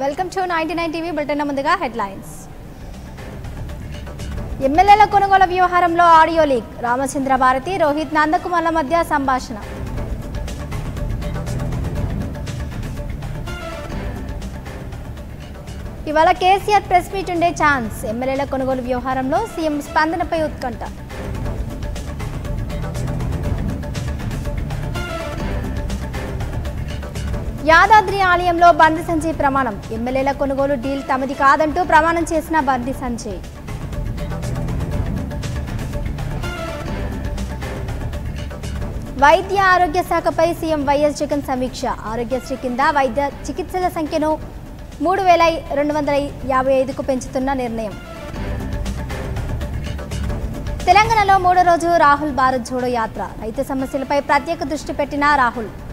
welcome to ninety nine TV bulletin ముందుగా headlines ఎమ్మెల్యేల కొనుగోలు వ్యవహారంలో ఆడియో లీక్ రామచంద్ర భారతి రోహిత్ నందకుమార్ల మధ్య సంభాషణ ఇవాళ కేసీఆర్ ప్రెస్ మీట్ ఉండే ఛాన్స్ ఎమ్మెల్యేల కొనుగోలు వ్యవహారంలో సీఎం స్పందనపై ఉత్కంఠ యాదాద్రి ఆలయంలో బండి సంజయ్ ప్రమాణం ఎమ్మెల్యేల కొనుగోలు డీల్ తమది కాదంటూ ప్రమాణం చేసిన బండి సంజయ్ వైద్య ఆరోగ్య శాఖపై సీఎం వైఎస్ జగన్ సమీక్ష ఆరోగ్యశ్రీ కింద వైద్య చికిత్సల సంఖ్యను మూడు వేల రెండు వందల యాభై ఐదుకు పెంచుతున్న నిర్ణయం తెలంగాణలో మూడో రోజు రాహుల్ భారత్ జోడో యాత్ర రైతు సమస్యలపై ప్రత్యేక దృష్టి పెట్టిన రాహుల్